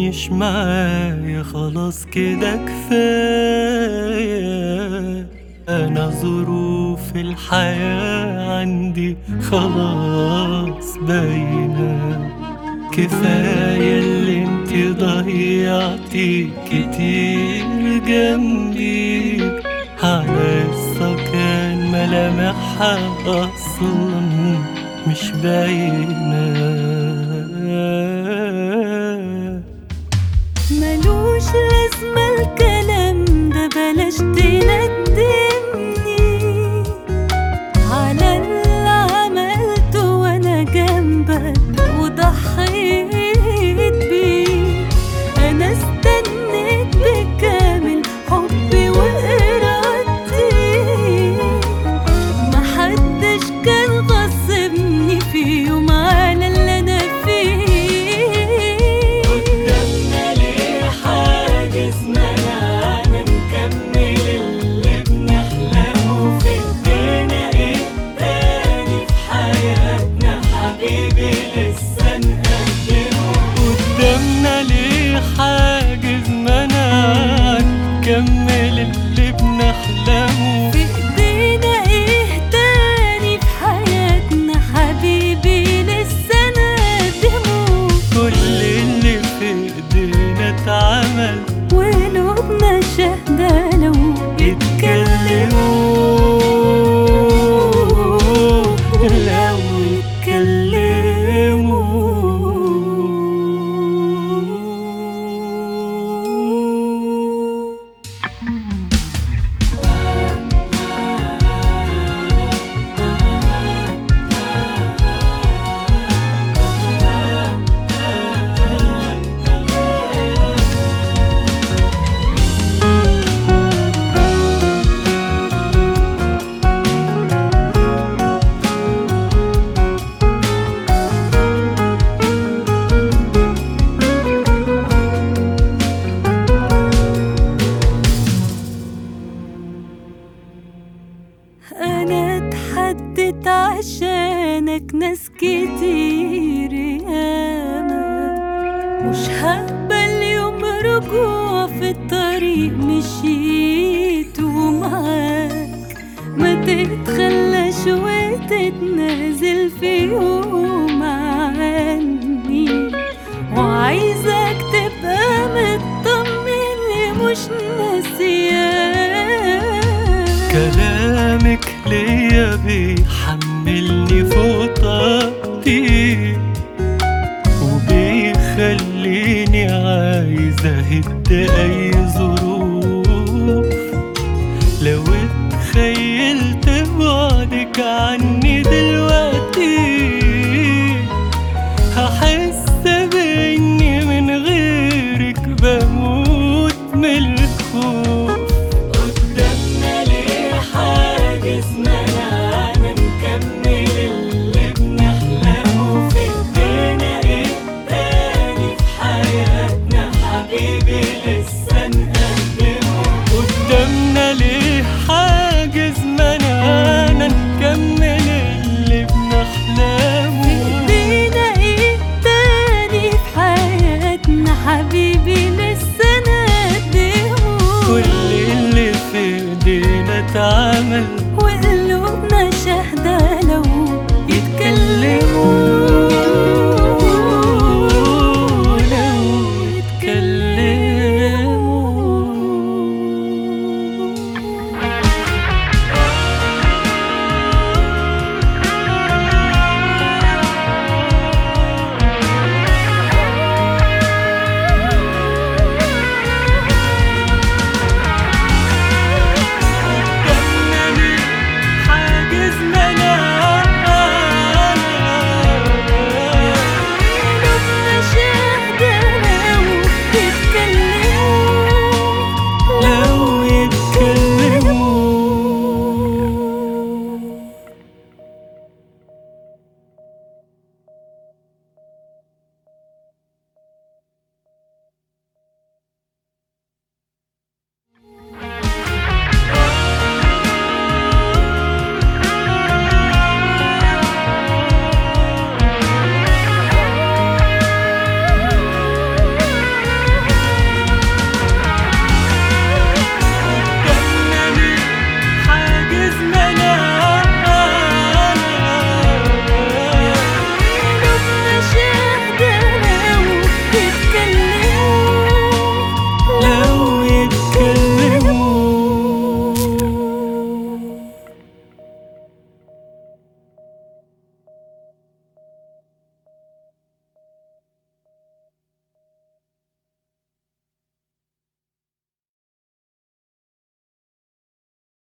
تتكلميش معايا خلاص كده كفاية أنا ظروف الحياة عندي خلاص باينة كفاية اللي انت ضيعتي كتير جنبي على السكان ملامحها أصلا مش باينة ملوش لازمة الكلام ده بلاش تندمني على اللي عملته وانا جنبك وضحيت بيه انا استنيت بكامل حبي وارادتي محدش كان غصبني في يوم على اللي انا فيه قدامنا ليه حاجز منعنا نكمل اللي بنحلمه في ايدينا ايه تاني في حياتنا حبيبي لسه نقدمه قدامنا ليه حاجز منعنا نكمل اللي بنحلمه في ايدينا ايه تاني في حياتنا حبيبي لسه نقدمه كل اللي في ايدينا اتعمل وقلوبنا شاهدة لو يتكلموا لو يتكلموا انا اتحدت عشانك ناس كتير ياما مش هقبل يوم رجوع في الطريق مشيت ومعاك ما تتخلاش وتتنازل في يوم عني وعايزك تبقى مطمن مش ناسياك كلامك ليا بيحملني فوق طاقتي وبيخليني عايز اهد اي ظروف لو اتخيلت بعدك عني دلوقتي هحس باني من غيرك بموت من الخوف قدامنا ليه حاجز منعنا نكمل اللي بنحلمه في ايدينا ايه تاني في حياتنا حبيبي لسه نقدمه قدامنا ليه حاجز منعنا نكمل اللي بنحلمه ايدينا ايه تاني في حياتنا حبيبي لسه نقدمه كل اللي في ايدينا اتعمل وقلوبنا شاهدة لو يتكلموا لو يتكلموا قدامنا حاجز منعنا قلوبنا شاهدة لو تتكلم